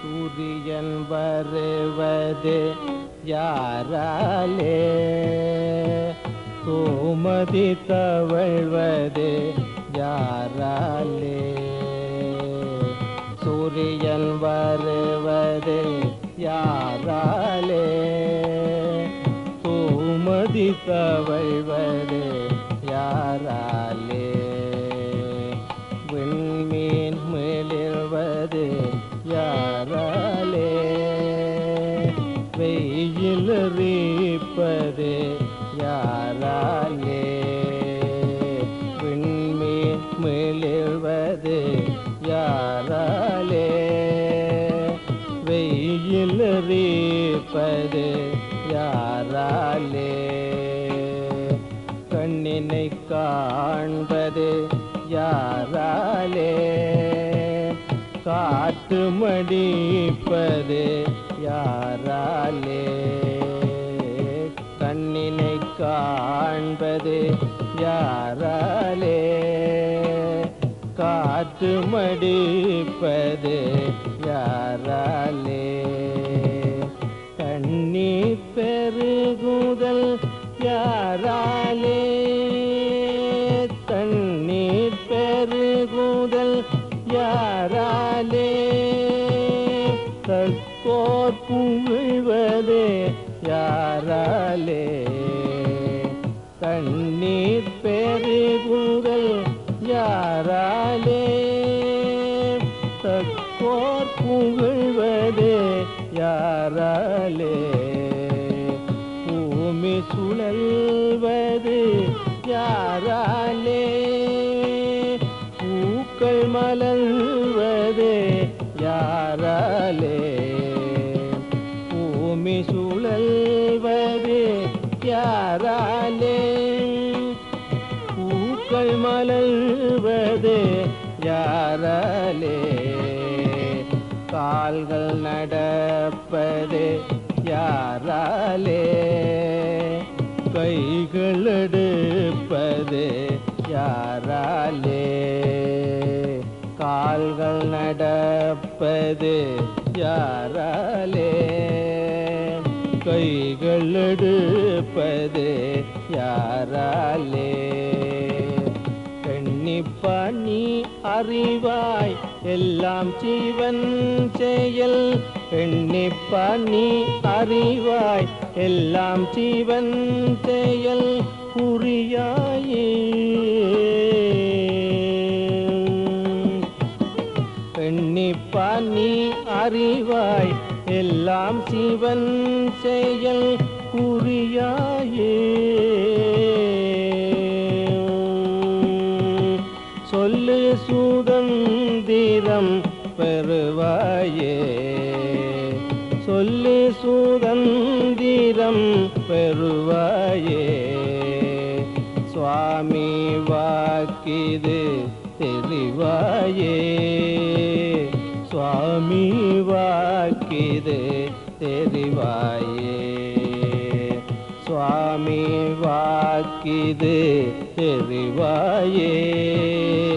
சூரியன் வருவது யாராலே சோமதி தவழ்வது யாராலே சூரியன் வருவது யாராலே சோமதி தவழ்வது யாராலே விண்மீன் மிளிர்வது யாராலே வெயில் ரீப்பது யாராலே விண்மீன் மிளிர்வது யாராலே வெயில் ரீப்பது யாராலே கண்ணினை காண்பது யாராலே காட்டு மடிப்பது யாராலே கண்ணினை காண்பது யாராலே காற்று மடிப்பது யாராலே கண்ணீர் பெருகுதல் யாராலே தண்ணீர் பெருகுதல் யாராலே தற்கோர் புகழ்வது யாராலே கண்ணீர் பெருகுதல் யாராலே தற்கோர் புகழ்வது யாராலே பூமி சுழல்வது யாராலே பூக்கள் மலர்வது யாராலே பூமி சுழல்வது யாராலே பூக்கள் மலர்வது யாராலே கால்கள் நடப்பது யாராலே கைகள் எடுப்பது யாராலே கால்கள் நடப்பது யாராலே கைகள் எடுப்பது யாராலே எண்ணிப்பா நீ அறிவாய் எல்லாம் ஜீவன் செயல் எண்ணிப்பா நீ அறிவாய் எல்லாம் ஜீவன் செயல் புரியாயே எண்ணிப்பா நீ அறிவாய் எல்லாம் சிவன் செயல் புரியாயே சொல்லு சுதந்திரம் பெறுவாயே சொல்லு சுதந்திரம் பெறுவாயே சுவாமி வாக்கிது தெரிவாயே சுவாமி வாக்கிது தெரிவாயே சுவாமி வாக்கிது தெரிவாயே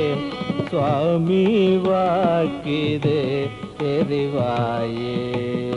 சுவாமி வாக்கிது தெரிவாயே